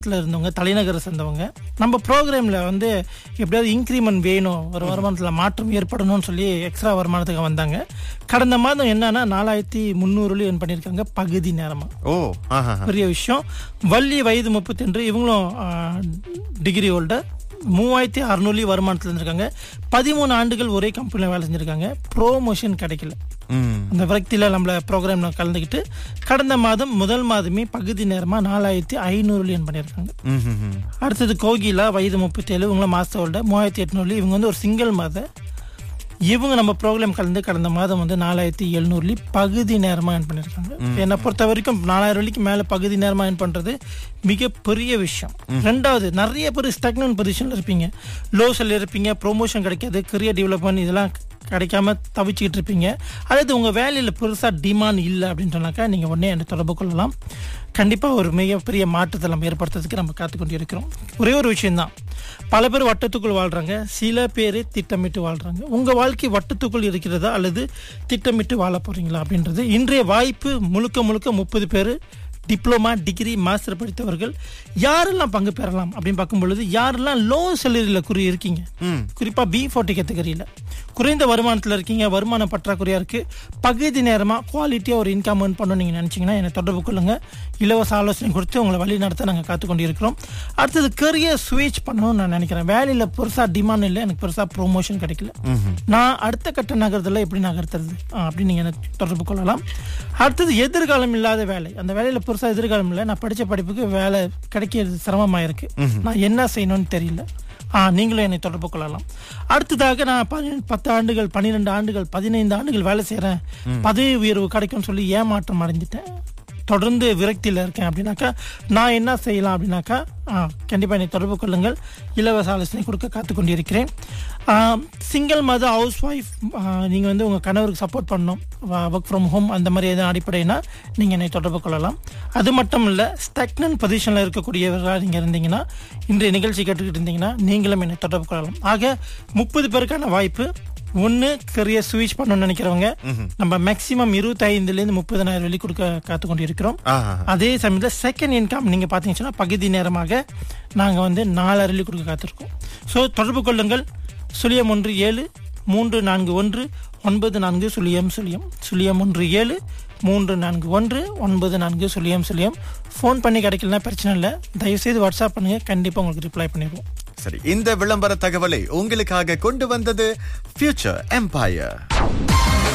ல இருந்தவங்க தலைநகரை சேர்ந்தவங்க நம்ம ப்ரோக்ராமில் வந்து எப்படியாவது இன்க்ரிமெண்ட் வேணும் ஒரு வருமானத்தில் மாற்றம் ஏற்படணும்னு சொல்லி எக்ஸ்ட்ரா வருமானத்துக்கு வந்தாங்க கடந்த மாதம் என்னன்னா நாலாயிரத்தி முந்நூறுல என் பண்ணியிருக்காங்க பகுதி நேரமாக ஓ ஆஹா பெரிய விஷயம் வள்ளி வயது முப்பத்தி இவங்களும் டிகிரி ஹோல்டர் மூவாயிரத்தி அறுநூறு வருமானத்தில் இருந்திருக்காங்க பதிமூணு ஆண்டுகள் ஒரே கம்பெனியில் வேலை செஞ்சுருக்காங்க ப்ரோமோஷன் கிடைக்கல ம் அந்த விரக்தியில் நம்மள ப்ரோக்ராம்ல கலந்துக்கிட்டு கடந்த மாதம் முதல் மாதமே பகுதி நேரமாக நாலாயிரத்தி ஐநூறு என் பண்ணியிருக்காங்க ம், ம், ம். அடுத்தது கோகிலா வயது முப்பத்தேழு இவங்கள மாஸ்டரோட மூவாயிரத்தி எட்நூறு இவங்க வந்து ஒரு சிங்கிள் மாத இவங்க நம்ம ப்ரோக்ராம் கலந்து கடந்த மாதம் வந்து நாலாயிரத்தி எழுநூறுலி பகுதி நேரமாக என் பண்ணியிருக்காங்க என்னை பொறுத்த வரைக்கும் நாலாயிரம் வழிக்கு மேலே பகுதி நேரமாக என் பண்ணுறது மிகப்பெரிய விஷயம் ரெண்டாவது நிறைய பேர் ஸ்டக்னன் பொசிஷனில் இருப்பீங்க லோஸில் இருப்பீங்க ப்ரொமோஷன் கிடைக்காது கரியர் டெவலப்மெண்ட் இதெல்லாம் கிடைக்காம தவிச்சுக்கிட்டு இருப்பீங்க அல்லது உங்கள் வேலையில் பெருசாக டிமாண்ட் இல்லை அப்படின்னு சொன்னாக்கா நீங்கள் உடனே என்னை தொடர்பு கொள்ளலாம் கண்டிப்பாக ஒரு மிகப்பெரிய மாற்றத்தை நம்ம ஏற்படுத்துறதுக்கு நம்ம காத்துக்கொண்டு இருக்கிறோம் ஒரே ஒரு விஷயம்தான் பல பேர் வட்டத்துக்குள் வாழ்றாங்க சில பேர் திட்டமிட்டு வாழ்றாங்க உங்க வாழ்க்கை வட்டத்துக்குள் இருக்கிறதா அல்லது திட்டமிட்டு வாழ போறீங்களா அப்படின்றது இன்றைய வாய்ப்பு முழுக்க முழுக்க முப்பது பேர் டிப்ளமா டிகிரி மாஸ்டர் படித்தவர்கள் யாரெல்லாம் பங்கு பெறலாம் அப்படின்னு பார்க்கும் பொழுது யாரெல்லாம் லோ சேலரியில் குறி இருக்கீங்க குறிப்பா பி ஃபோர்ட்டி கேட்டகரியில் குறைந்த வருமானத்தில் இருக்கீங்க வருமான பற்றாக்குறையா இருக்கு பகுதி நேரமா குவாலிட்டியா ஒரு இன்கம் earn பண்ணணும் நீங்க நினைச்சீங்கன்னா என்னை தொடர்பு கொள்ளுங்க இலவச ஆலோசனை கொடுத்து உங்களை வழி நடத்த நாங்கள் காத்துக்கொண்டு இருக்கிறோம் அடுத்தது கரியர் ஸ்விட்ச் பண்ணணும்னு நான் நினைக்கிறேன் வேலையில பெருசா டிமாண்ட் இல்லை எனக்கு பெருசா ப்ரொமோஷன் கிடைக்கல நான் அடுத்த கட்ட நகரத்துல எப்படி நகர்த்துறது ஆ, அப்படின்னு நீங்க என்னை தொடர்பு கொள்ளலாம் அடுத்தது எதிர்காலம் இல்லாத வேலை அந்த வேலையில பெருசா எதிர்காலம் இல்லை நான் படிச்ச படிப்புக்கு வேலை கிடைக்கிறது சிரமமா இருக்கு நான் என்ன செய்யணும்னு தெரியல ஆ நீங்களும் என்னை தொடர்பு கொள்ளலாம் அடுத்ததாக நான் பதி- பத்து ஆண்டுகள் பன்னிரெண்டு ஆண்டுகள் பதினைந்து ஆண்டுகள் வேலை செய்றேன் பதவி உயர்வு கிடைக்கும்னு சொல்லி ஏமாற்றம் அடைஞ்சிட்டேன் தொடர்ந்து விரக்தியில் இருக்கேன் அப்படின்னாக்கா நான் என்ன செய்யலாம் அப்படின்னாக்கா ஆ, கண்டிப்பா என்னை தொடர்பு கொள்ளுங்கள் இலவச ஆலோசனை கொடுக்க காத்து கொண்டிருக்கிறேன் சிங்கிள் மத ஹவுஸ் ஒய்ஃப் நீங்க வந்து உங்க கணவருக்கு சப்போர்ட் பண்ணணும் ஒர்க் ஃப்ரம் ஹோம் அந்த மாதிரி எதுவும் அடிப்படைனா நீங்க என்னை தொடர்பு கொள்ளலாம் அது மட்டும் இல்ல ஸ்டக்னன் பொசிஷன்ல இருக்கக்கூடியவர்களாக நீங்க இருந்தீங்கன்னா இன்றைய நிகழ்ச்சி கேட்டுக்கிட்டு இருந்தீங்கன்னா நீங்களும் என்னை தொடர்பு கொள்ளலாம் ஆக முப்பது பேருக்கான வாய்ப்பு ஒன்னு கரியர் ஸ்விட்ச் பண்ணணும்னு நினைக்கிறவங்க நம்ம மேக்சிமம் இருபத்தைந்துல இருந்து முப்பதனாயிரம் வெளி கொடுக்க காத்து கொண்டு இருக்கிறோம் ஆஹா அதே சமயத்தில் செகண்ட் இன்கம் நீங்க பாத்தீங்கன்னா பகுதி நேரமாக நாங்க வந்து நாலு வெள்ளி கொடுக்க காத்திருக்கோம் ஸோ தொடர்பு கொள்ளுங்கள் சுழியம் ஒன்று ஏழு மூன்று நான்கு ஒன்று ஒன்பது நான்கு சுழியம் சுழியம் சுழியம் ஒன்று ஏழு மூன்று நான்கு ஒன்று ஒன்பது நான்கு சுழியம் சுழியம் ஃபோன் பண்ணி கிடைக்கலனா பிரச்சனை இல்லை தயவுசெய்து வாட்ஸ்அப் பண்ணுங்க கண்டிப்பா உங்களுக்கு ரிப்ளை பண்ணிடுவோம் சரி இந்த விளம்பர தகவலை உங்களுக்காக கொண்டு வந்தது ஃபியூச்சர் எம்பையர்